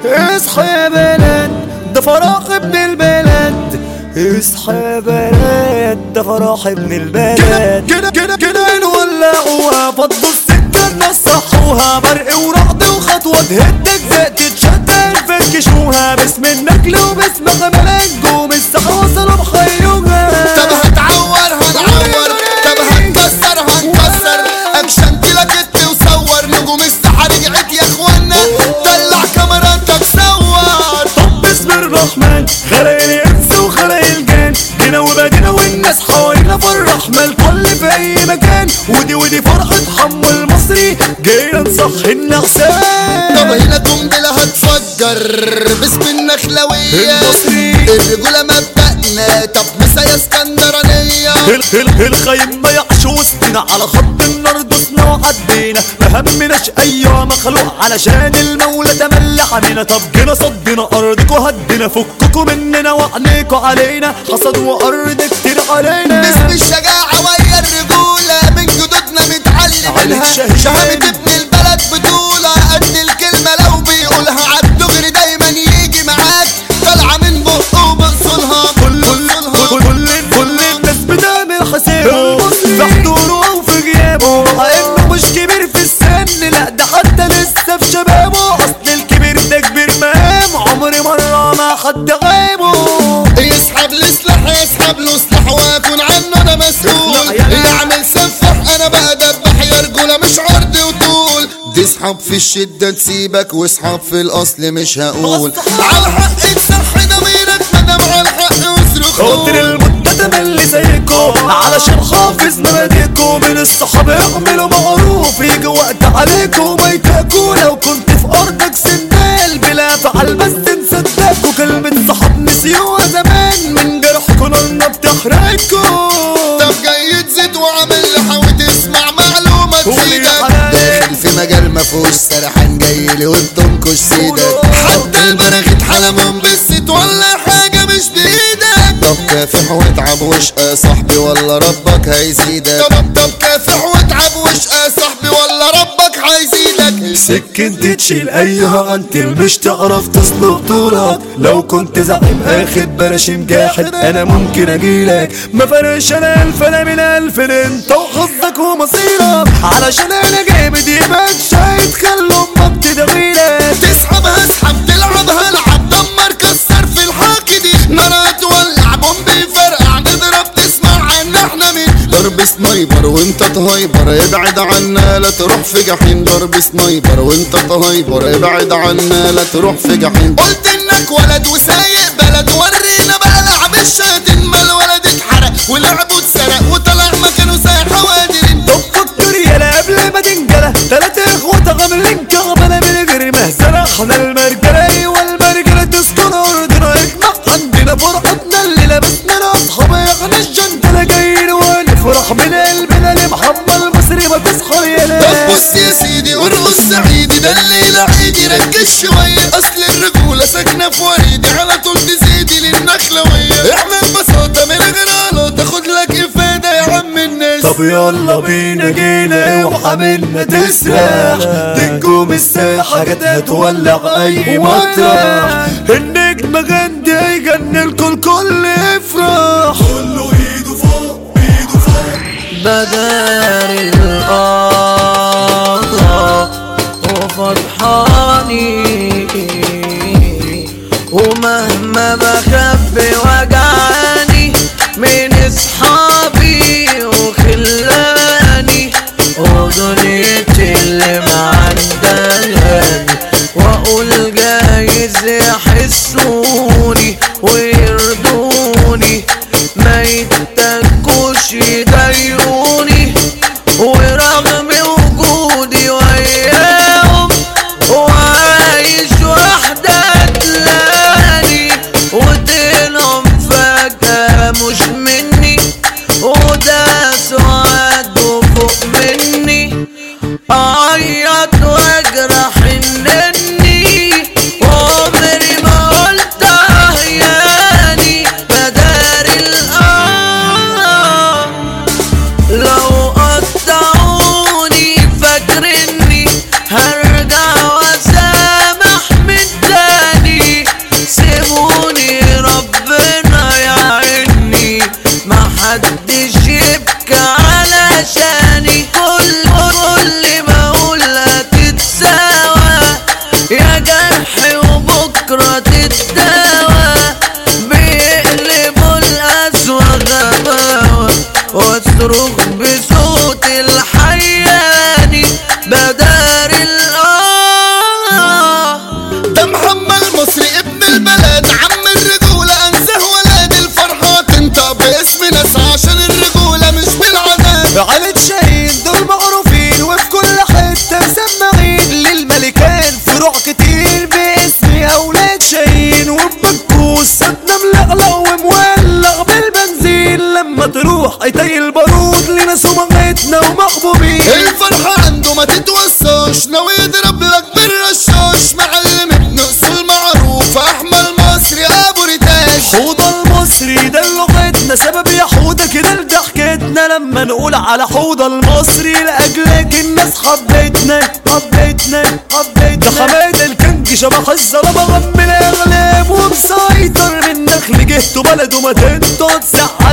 اصحى يا بلد ده فراغ ابن البلد اصحى يا بلد ده فراح ابن البلد كده كده كده نولعوها فضوا السكة نصحوها برق ورعد وخطوة تهدك زق تتشتت فركشوها باسم النجل وباسم غمال النجوم السحر وصلوا بخيوها طب هتعور هنعور طب هنكسر هنكسر اكشن كده كت وصور نجوم السحر رجعت يا اخوانا طلع كاميراتك صور طب باسم الرحمن خلق الانس وخلق الجان جينا وبدينا والناس حوالينا فرحنا الكل في اي مكان ودي ودي فرحة حمو المصري جينا نصحي النعسان طب هنا قنبلة هتفجر باسم النخلوية المصري. الرجولة مبدأنا طب مسا يا اسكندرانية ال- ال- الخيم ما يعش وسطنا على خط النار دوسنا وعدينا ما همناش ايوه مخلوق علشان المولى تملي حمينا طب جينا صدنا ارضكوا هدينا فككوا مننا وعنيكوا علينا حصد وارض كتير علينا باسم الشجاعة ويا الرجولة من جدودنا متعلم عليك منها شهيد. شهامة ابن البلد بطولة قد الكلمة لو بيقولها عالدغري دايما يجي معاك طالعة من بقه وبصولها كل كل كل كل الناس بتعمل حسابه في حضوره او في غيابه مع انه مش كبير في السن لا ده حتى لسه في شبابه اصل الكبير ده كبير مقام عمري مره ما حد غيبه يسحب لي سلاح يسحب له سلاح واكون عنه انا مسؤول لا يا- يعمل سفح انا بقى دبح يا رجولة مش عرض وطول تسحب في الشدة تسيبك واسحب في الاصل مش هقول على حق تصح ضميرك مدام على الحق اصرخ خاطر المدة تملي زيكو علشان حافظ مبادئكو من الصحاب اعملوا معروف يجي وقت عليكو ما يتاكوا لو كنت في ارضك سندال بلا فعل بس نصدقكوا كلمة صحاب نسيوها زمان من جرحكوا نارنا بتحرقكوا طب جاي تزيد وعامل لحاوي تسمع معلومة قول يا تفيدك حلال. داخل في مجال ما فيهوش سرحان جاي لي وبتنكش سيدك قول. حتى البراغيث حلمهم بالست ولا حاجة مش بإيدك طب كافح واتعب واشقى صاحبي ولا ربك هيزيدك طب طب كافح واتعب واشقى صاحبي ولا ربك هيزيدك سكن تشيل ايها انت مش تعرف تصلب طولك لو كنت زعيم اخد بلاش مجاحد انا ممكن اجيلك ما فرقش انا الف انا من الف انت وحظك ومصيرك علشان انا جامد يبقى شايد خلوا امك تدغيلك تسحب اسحب تلعب هلعب دمر كسر في الحاكي نار تولع بومب يفرقع نضرب تسمع عنا احنا مين ضرب سنايبر وانت تهايبر ابعد عنا لا تروح في جحيم ضرب سنايبر وانت تهايبر ابعد عنا لا تروح في جحيم قلت انك ولد وسايق بلد ورينا بقى لعب الشاتين ما الولد اتحرق ولعبه اتسرق وطلع مكانه سايح حوادر طب فكر يالا قبل ما تنجلى تلات اخوات غاملين كعبنا من غير مهزلة احنا المرجلة والمرجلة تسكن ارضنا اجمع عندنا فرحتنا اللي لبسنا انا اصحاب اغنى الجنتلة جايين ونفرح من قلبنا لمحمد المصري ما تصحى يالا طب بص يا سيدي وارقص سعيدي ده الليلة عيدي ركز شوية أصل الرجولة ساكنة في وريدي على طول تزيدي للنخلوية احنا ببساطة من غير غلط تاخد لك إفادة يا عم الناس طب يلا بينا جينا اوعى منا تسرح دي نجوم الساحة جت هتولع اي مطرح النجم غندي يجنن الكل كل يفرح كله ايده فوق ايده فوق بدار الأرض وفضحاني ومهما بخبي وجعاني من اصحابي وخلاني ودنيتي اللي معنداني واقول جايز يحسوني ويرضوني ما يتكوش يضايقوني ورغم وجودي وياهم وعايش وحدة تلاني وطينهم سمعتنا ومحبوبين الفرحة عنده ما تتوسوش لو يضرب لك بالرشاش معلم ابن اصول معروف احمد مصري ابو ريتاش حوضة المصري ده لغتنا سبب يا حوضة كده لضحكتنا لما نقول على حوضة المصري لأجلك الناس حبيتنا حبيتنا حبيتنا ده حماد الكنج شبح الظلمة غم الأغلاب ومسيطر من نخل جهته بلده ما تنطق تسحب